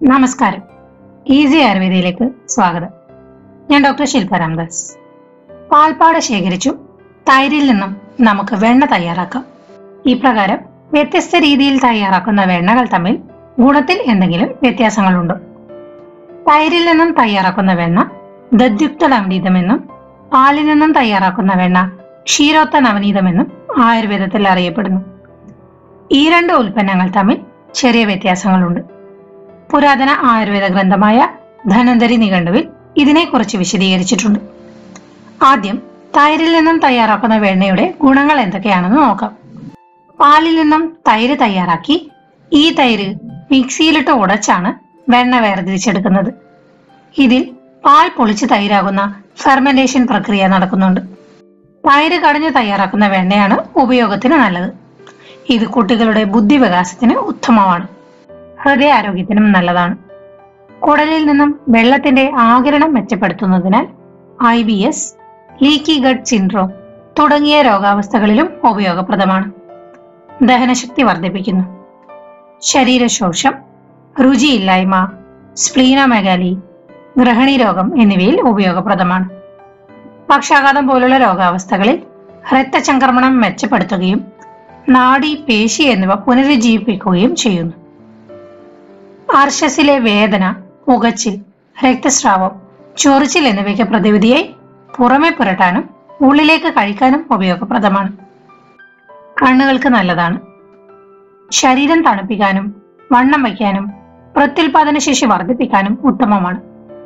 നമസ്കാരം ഈസി ആയുർവേദയിലേക്ക് സ്വാഗതം ഞാൻ ഡോക്ടർ ശില്പ രാംദാസ് പാൽപ്പാട ശേഖരിച്ചു തൈരിൽ നിന്നും നമുക്ക് വെണ്ണ തയ്യാറാക്കാം ഈ പ്രകാരം വ്യത്യസ്ത രീതിയിൽ തയ്യാറാക്കുന്ന വെണ്ണകൾ തമ്മിൽ ഗുണത്തിൽ എന്തെങ്കിലും വ്യത്യാസങ്ങളുണ്ടോ തൈരിൽ നിന്നും തയ്യാറാക്കുന്ന വെണ്ണ ദദ്യുക്ത നവനീതമെന്നും പാലിൽ നിന്നും തയ്യാറാക്കുന്ന വെണ്ണ ക്ഷീരോത്ത നവനീതമെന്നും ആയുർവേദത്തിൽ അറിയപ്പെടുന്നു ഈ രണ്ട് ഉൽപ്പന്നങ്ങൾ തമ്മിൽ ചെറിയ വ്യത്യാസങ്ങളുണ്ട് പുരാതന ആയുർവേദ ഗ്രന്ഥമായ ധനന്തരി നിഘണ്ടുവിൽ ഇതിനെക്കുറിച്ച് വിശദീകരിച്ചിട്ടുണ്ട് ആദ്യം തൈരിൽ നിന്നും തയ്യാറാക്കുന്ന വെണ്ണയുടെ ഗുണങ്ങൾ എന്തൊക്കെയാണെന്ന് നോക്കാം പാലിൽ നിന്നും തൈര് തയ്യാറാക്കി ഈ തൈര് മിക്സിയിലിട്ട് ഉടച്ചാണ് വെണ്ണ വേർതിരിച്ചെടുക്കുന്നത് ഇതിൽ പാൽ പൊളിച്ച് തൈരാകുന്ന ഫെർമെന്റേഷൻ പ്രക്രിയ നടക്കുന്നുണ്ട് തൈര് കടഞ്ഞ് തയ്യാറാക്കുന്ന വെണ്ണയാണ് ഉപയോഗത്തിന് നല്ലത് ഇത് കുട്ടികളുടെ ബുദ്ധിവികാസത്തിന് ഉത്തമമാണ് ഹൃദയാരോഗ്യത്തിനും നല്ലതാണ് കുടലിൽ നിന്നും വെള്ളത്തിന്റെ ആകിരണം മെച്ചപ്പെടുത്തുന്നതിനാൽ I B S leaky gut syndrome തുടങ്ങിയ രോഗാവസ്ഥകളിലും ഉപയോഗപ്രദമാണ് ദഹനശക്തി വർദ്ധിപ്പിക്കുന്നു ശരീരശോഷം രുചിയില്ലായ്മ സ്പ്ലീനോമെഗാലി ഗ്രഹണി രോഗം എന്നിവയിൽ ഉപയോഗപ്രദമാണ് പക്ഷാഘാതം പോലുള്ള രോഗാവസ്ഥകളിൽ രക്തചംക്രമണം മെച്ചപ്പെടുത്തുകയും നാഡി പേശി എന്നിവ പുനരുജ്ജീവിപ്പിക്കുകയും ചെയ്യുന്നു ആർഷസിലെ വേദന പുകച്ചിൽ രക്തസ്രാവം ചൊറിച്ചിൽ എന്നിവയ്ക്ക് പ്രതിവിധിയായി പുറമെ പുരട്ടാനും ഉള്ളിലേക്ക് കഴിക്കാനും ഉപയോഗപ്രദമാണ് കണ്ണുകൾക്ക് നല്ലതാണ് ശരീരം തണുപ്പിക്കാനും വണ്ണം വയ്ക്കാനും പ്രത്യുൽപാദന ശേഷി വർദ്ധിപ്പിക്കാനും ഉത്തമമാണ്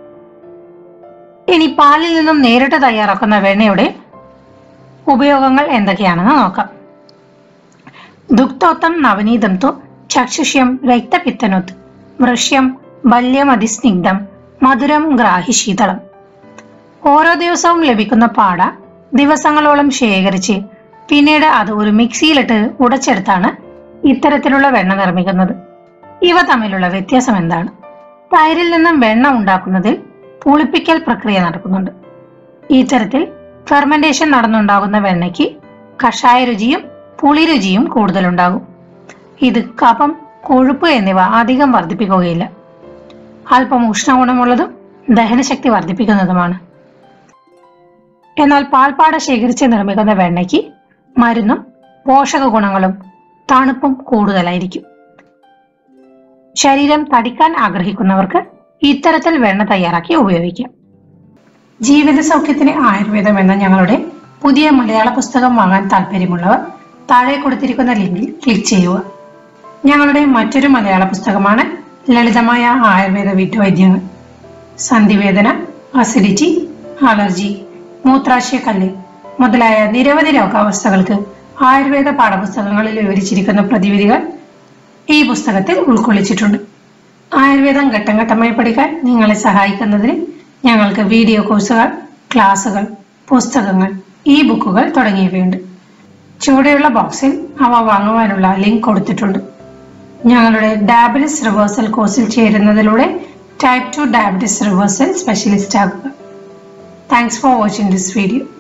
ഇനി പാലിൽ നിന്നും നേരിട്ട് തയ്യാറാക്കുന്ന വെണ്ണയുടെ ഉപയോഗങ്ങൾ എന്തൊക്കെയാണെന്ന് നോക്കാം ദുഗ്ധോത്തം നവനീതം തു ചക്ഷുഷ്യം രക്തപിത്തനൊത്ത് വൃഷ്യം ബല്യമതിസ്നിഗ്ധം മധുരം ഗ്രാഹി ശീതളം ഓരോ ദിവസവും ലഭിക്കുന്ന പാട ദിവസങ്ങളോളം ശേഖരിച്ച് പിന്നീട് അത് ഒരു മിക്സിയിലിട്ട് ഉടച്ചെടുത്താണ് ഇത്തരത്തിലുള്ള വെണ്ണ നിർമ്മിക്കുന്നത് ഇവ തമ്മിലുള്ള വ്യത്യാസം എന്താണ് തൈരിൽ നിന്നും വെണ്ണ ഉണ്ടാക്കുന്നതിൽ പുളിപ്പിക്കൽ പ്രക്രിയ നടക്കുന്നുണ്ട് ഈ തരത്തിൽ ഫെർമെന്റേഷൻ നടന്നുണ്ടാകുന്ന വെണ്ണയ്ക്ക് കഷായ രുചിയും പുളി രുചിയും കൂടുതലുണ്ടാകും ഇത് കഫം കൊഴുപ്പ് എന്നിവ അധികം വർദ്ധിപ്പിക്കുകയില്ല അല്പം ഉഷ്ണഗുണമുള്ളതും ദഹനശക്തി വർദ്ധിപ്പിക്കുന്നതുമാണ് എന്നാൽ പാൽപ്പാട ശേഖരിച്ച് നിർമ്മിക്കുന്ന വെണ്ണയ്ക്ക് മരുന്നും പോഷക ഗുണങ്ങളും തണുപ്പും കൂടുതലായിരിക്കും ശരീരം തടിക്കാൻ ആഗ്രഹിക്കുന്നവർക്ക് ഇത്തരത്തിൽ വെണ്ണ തയ്യാറാക്കി ഉപയോഗിക്കാം ജീവിത സൗഖ്യത്തിന് ആയുർവേദം എന്ന ഞങ്ങളുടെ പുതിയ മലയാള പുസ്തകം വാങ്ങാൻ താല്പര്യമുള്ളവർ താഴെ കൊടുത്തിരിക്കുന്ന ലിങ്കിൽ ക്ലിക്ക് ചെയ്യുക ഞങ്ങളുടെ മറ്റൊരു മലയാള പുസ്തകമാണ് ലളിതമായ ആയുർവേദ വീട്ടുവൈദ്യങ്ങൾ സന്ധിവേദന അസിഡിറ്റി അലർജി മൂത്രാശയക്കല്ല് മുതലായ നിരവധി രോഗാവസ്ഥകൾക്ക് ആയുർവേദ പാഠപുസ്തകങ്ങളിൽ വിവരിച്ചിരിക്കുന്ന പ്രതിവിധികൾ ഈ പുസ്തകത്തിൽ ഉൾക്കൊള്ളിച്ചിട്ടുണ്ട് ആയുർവേദം ഘട്ടം ഘട്ടമായി പഠിക്കാൻ നിങ്ങളെ സഹായിക്കുന്നതിന് ഞങ്ങൾക്ക് വീഡിയോ കോഴ്സുകൾ ക്ലാസുകൾ പുസ്തകങ്ങൾ ഇ ബുക്കുകൾ തുടങ്ങിയവയുണ്ട് ചുവടെയുള്ള ബോക്സിൽ അവ വാങ്ങുവാനുള്ള ലിങ്ക് കൊടുത്തിട്ടുണ്ട് ഞങ്ങളുടെ ഡയബറ്റിസ് റിവേഴ്സൽ കോഴ്സിൽ ചേരുന്നതിലൂടെ type two diabetes reversal specialist ആകുക thanks for watching this video